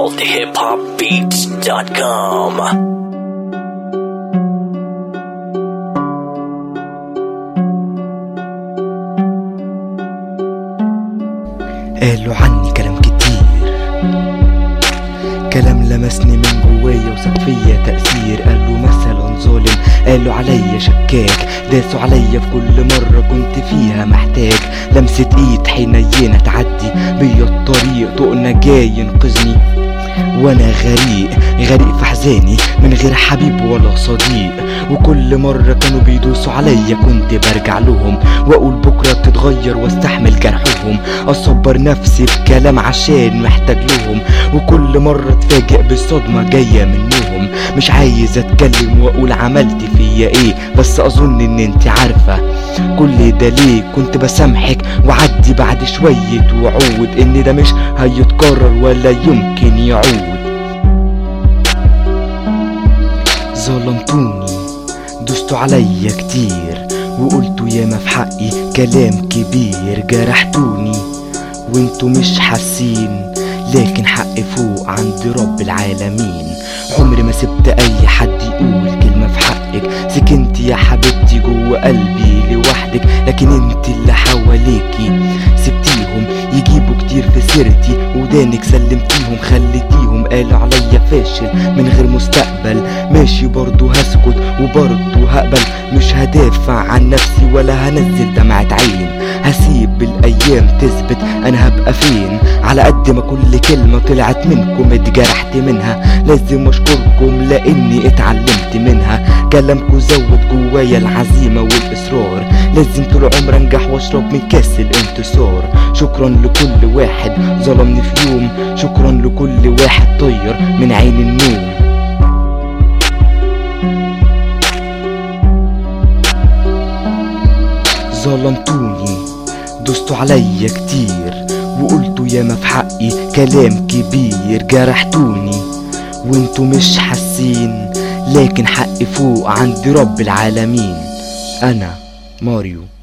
multihiphopbeats.com. قالوا عني كلام كتير كلام لمسني من جوايا وساب فيا تأثير قالوا مثلا ظالم قالوا عليا شكاك داسوا عليا في كل مرة كنت فيها محتاج لمسة ايد حنينة تعدي بيا الطريق طقنا جاي ينقذني وانا غريق غريق في حزاني من غير حبيب ولا صديق وكل مرة كانوا بيدوسوا عليا كنت برجع لهم واقول بكرة تتغير واستحمل جرحهم اصبر نفسي بكلام عشان محتاج لهم وكل مرة اتفاجئ بالصدمة جاية منهم مش عايز اتكلم واقول عملت فيا ايه بس اظن ان انت عارفة كل ده ليه كنت بسامحك وعدي بعد شوية وعود ان ده مش هيتكرر ولا يمكن يعود ظلمتوني دوستوا عليا كتير وقلتوا ياما في حقي كلام كبير جرحتوني وانتوا مش حاسين لكن حقي فوق عند رب العالمين عمري ما سبت اي حد يقول كلمة في حقك سكنت يا حبيبتي جوه قلبي لوحدك لكن انت اللي حواليكي سبتيهم يجيبوا كتير في سيرتي ودانك سلمتيهم خليتيهم قالوا عليا فاشل من غير مستقبل ماشي برضو هسكت وبرضو هقبل مش هدافع عن نفسي ولا هنزل دمعة عين هسيب الايام تثبت انا هبقى فين على قد ما كل كلمة طلعت منكم اتجرحت منها لازم اشكركم لاني اتعلمت منها كلامكم زود جوايا العزيمة والاصرار لازم طول عمري انجح واشرب من كاس الانتصار شكرا لكل واحد ظلمني في يوم شكرا لكل واحد طير من عين النوم ظلمتوني دوستوا عليا كتير وقلتوا ياما في حقي كلام كبير جرحتوني وانتوا مش حاسين لكن حقي فوق عند رب العالمين انا ماريو